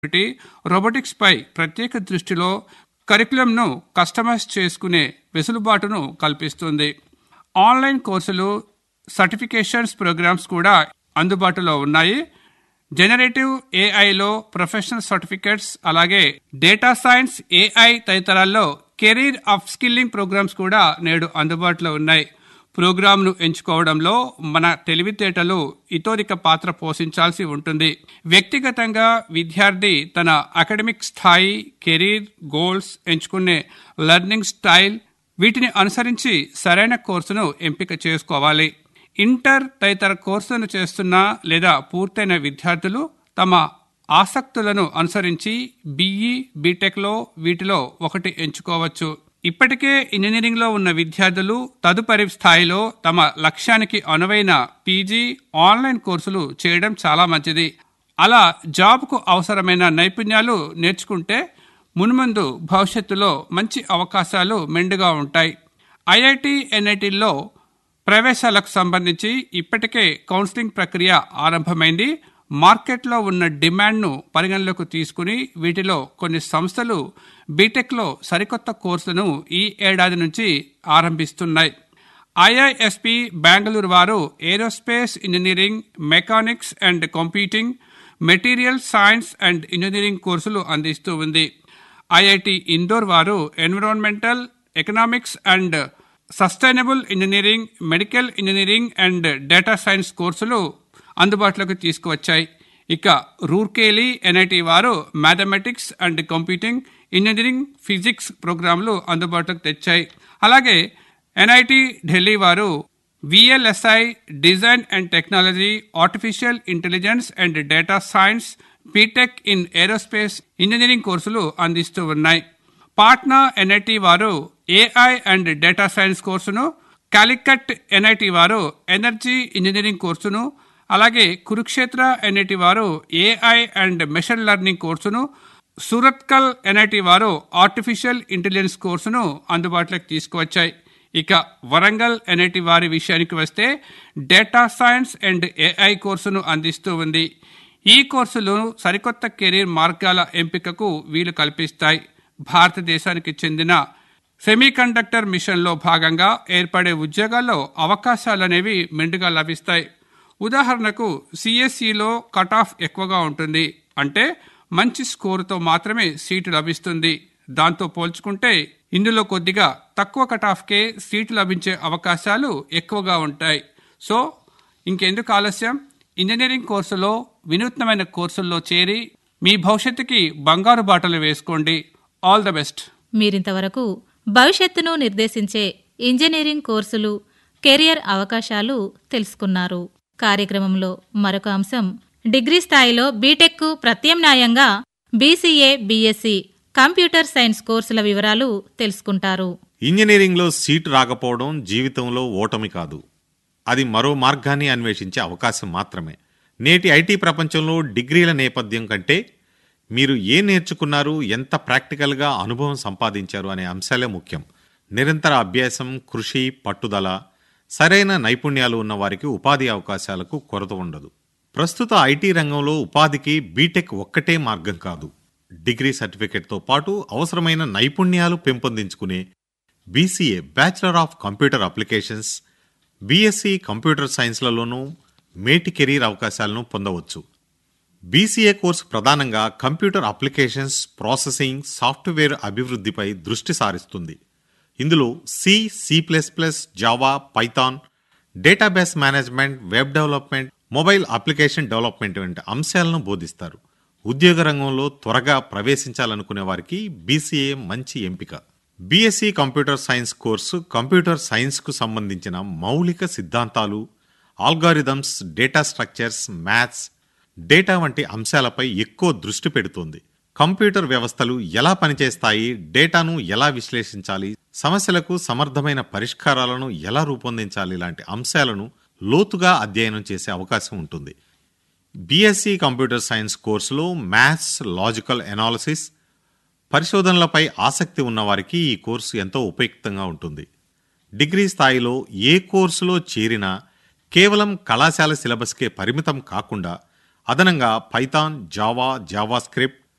ఒకటి రోబోటిక్స్ పై ప్రత్యేక దృష్టిలో కరికులంను కస్టమైజ్ చేసుకునే వెసులుబాటును కల్పిస్తుంది ఆన్లైన్ కోర్సులు సర్టిఫికేషన్స్ ప్రోగ్రామ్స్ కూడా అందుబాటులో ఉన్నాయి జనరేటివ్ ఏఐలో ప్రొఫెషనల్ సర్టిఫికెట్స్ అలాగే డేటా సైన్స్ ఏఐ తదితరాల్లో కెరీర్ అప్ స్కిల్లింగ్ ప్రోగ్రామ్స్ కూడా నేడు అందుబాటులో ఉన్నాయి ప్రోగ్రామ్ను ఎంచుకోవడంలో మన తెలివితేటలు ఇతోరిక పాత్ర పోషించాల్సి ఉంటుంది వ్యక్తిగతంగా విద్యార్థి తన అకాడమిక్ స్థాయి కెరీర్ గోల్స్ ఎంచుకునే లెర్నింగ్ స్టైల్ వీటిని అనుసరించి సరైన కోర్సును ఎంపిక చేసుకోవాలి ఇంటర్ తదితర కోర్సులను చేస్తున్న లేదా పూర్తయిన విద్యార్థులు తమ ఆసక్తులను అనుసరించి బీఈ బీటెక్లో వీటిలో ఒకటి ఎంచుకోవచ్చు ఇప్పటికే ఇంజనీరింగ్లో ఉన్న విద్యార్థులు తదుపరి స్థాయిలో తమ లక్ష్యానికి అనువైన పీజీ ఆన్లైన్ కోర్సులు చేయడం చాలా మంచిది అలా జాబ్కు అవసరమైన నైపుణ్యాలు నేర్చుకుంటే మున్ముందు భవిష్యత్తులో మంచి అవకాశాలు మెండుగా ఉంటాయి ఐఐటి ఎన్ఐటీల్లో ప్రవేశాలకు సంబంధించి ఇప్పటికే కౌన్సిలింగ్ ప్రక్రియ ఆరంభమైంది మార్కెట్లో ఉన్న డిమాండ్ను పరిగణలోకి తీసుకుని వీటిలో కొన్ని సంస్థలు బీటెక్లో సరికొత్త కోర్సులను ఈ ఏడాది నుంచి ఆరంభిస్తున్నాయి ఐఐఎస్పి బెంగళూరు వారు aerospace engineering mechanics and computing material science and engineering కోర్సులు అందిస్తూ ఉంది ఐఐటి ఇందోర్ వారు environmental economics and sustainable engineering medical engineering and data science కోర్సులు అందుబాటులోకి తీసుకువచ్చాయి ఇక రూర్కేలీ ఎన్ఐటి వారు mathematics and computing engineering physics ప్రోగ్రాంలు అందుబాటులోకి తెచ్చాయి అలాగే ఎన్ఐటి ఢిల్లీ వారు VLSI design and technology artificial intelligence and data science BTech in aerospace engineering కోర్సులు అందిస్తూ ఉన్నాయి పాట్నా ఎన్ఐటి వారు ఏఐ అండ్ డేటా సైన్స్ కోర్సును కాలికట్ ఎన్ఐటి వారు ఎనర్జీ ఇంజనీరింగ్ కోర్సును అలాగే కురుక్షేత్ర ఎన్ఐటి వారు ఏఐ అండ్ మెషిన్ లెర్నింగ్ కోర్సును సూరత్కల్ ఎన్ఐటి వారు ఆర్టిఫిషియల్ ఇంటెలిజెన్స్ కోర్సును అందుబాటులోకి తీసుకువచ్చాయి ఇక వరంగల్ ఎన్ఐటి వారి విషయానికి వస్తే డేటా సైన్స్ అండ్ ఏఐ కోర్సును అందిస్తూ ఉంది ఈ కోర్సులు సరికొత్త కెరీర్ మార్గాల ఎంపికకు వీలు కల్పిస్తాయి భారతదేశానికి చెందిన సెమీకండక్టర్ మిషన్లో భాగంగా ఏర్పడే ఉద్యోగాల్లో అవకాశాలనేవి మెండుగా లభిస్తాయి ఉదాహరణకు సిఎస్సిలో కట్ ఆఫ్ ఎక్కువగా ఉంటుంది అంటే మంచి స్కోరుతో మాత్రమే సీటు లభిస్తుంది దాంతో పోల్చుకుంటే ఇందులో కొద్దిగా తక్కువ కట్ ఆఫ్కే సీటు లభించే అవకాశాలు ఎక్కువగా ఉంటాయి సో ఇంకెందుకు ఆలస్యం ఇంజనీరింగ్ కోర్సులో వినూత్నమైన కోర్సుల్లో చేరి మీ భవిష్యత్తుకి బంగారు బాటలు వేసుకోండి ఆల్ ద బెస్ట్ మీరింతవరకు భవిష్యత్తును నిర్దేశించే ఇంజనీరింగ్ కోర్సులు కెరియర్ అవకాశాలు తెలుసుకున్నారు కార్యక్రమంలో మరొక అంశం డిగ్రీ స్థాయిలో బీటెక్కు ప్రత్యామ్నాయంగా బీసీఏ బీఎస్సీ కంప్యూటర్ సైన్స్ కోర్సుల వివరాలు తెలుసుకుంటారు ఇంజనీరింగ్లో సీటు రాకపోవడం జీవితంలో ఓటమి కాదు అది మరో మార్గాన్ని అన్వేషించే అవకాశం మాత్రమే నేటి ఐటీ ప్రపంచంలో డిగ్రీల నేపథ్యం కంటే మీరు ఏం నేర్చుకున్నారు ఎంత ప్రాక్టికల్గా అనుభవం సంపాదించారు అనే అంశాలే ముఖ్యం నిరంతర అభ్యాసం కృషి పట్టుదల సరైన నైపుణ్యాలు ఉన్న వారికి ఉపాధి అవకాశాలకు కొరత ఉండదు ప్రస్తుత ఐటీ రంగంలో ఉపాధికి బీటెక్ ఒక్కటే మార్గం కాదు డిగ్రీ సర్టిఫికెట్తో పాటు అవసరమైన నైపుణ్యాలు పెంపొందించుకునే BCA bachelor of computer applications BSc computer సైన్స్లలోనూ మేటి కెరీర్ అవకాశాలను పొందవచ్చు బీసీఏ కోర్సు ప్రధానంగా కంప్యూటర్ అప్లికేషన్స్ ప్రాసెసింగ్ సాఫ్ట్వేర్ అభివృద్ధిపై దృష్టి సారిస్తుంది ఇందులో C C plus plus java python database management web development mobile application development వంటి అంశాలను బోధిస్తారు ఉద్యోగ రంగంలో త్వరగా ప్రవేశించాలనుకునే వారికి బీసీఏ మంచి ఎంపిక BSc computer science course computer సైన్స్కు సంబంధించిన మౌలిక సిద్ధాంతాలు algorithms data structures maths data వంటి అంశాలపై ఎక్కువ దృష్టి పెడుతుంది కంప్యూటర్ వ్యవస్థలు ఎలా పనిచేస్తాయి డేటాను ఎలా విశ్లేషించాలి సమస్యలకు సమర్థమైన పరిష్కారాలను ఎలా రూపొందించాలి లాంటి అంశాలను లోతుగా అధ్యయనం చేసే అవకాశం ఉంటుంది బీఎస్సీ కంప్యూటర్ సైన్స్ కోర్సులో మ్యాథ్స్ లాజికల్ ఎనాలిసిస్ పరిశోధనలపై ఆసక్తి ఉన్నవారికి ఈ కోర్సు ఎంతో ఉపయుక్తంగా ఉంటుంది డిగ్రీ స్థాయిలో ఏ కోర్సులో చేరినా కేవలం కళాశాల సిలబస్కే పరిమితం కాకుండా అదనంగా పైథాన్ జావా జావా స్క్రిప్ట్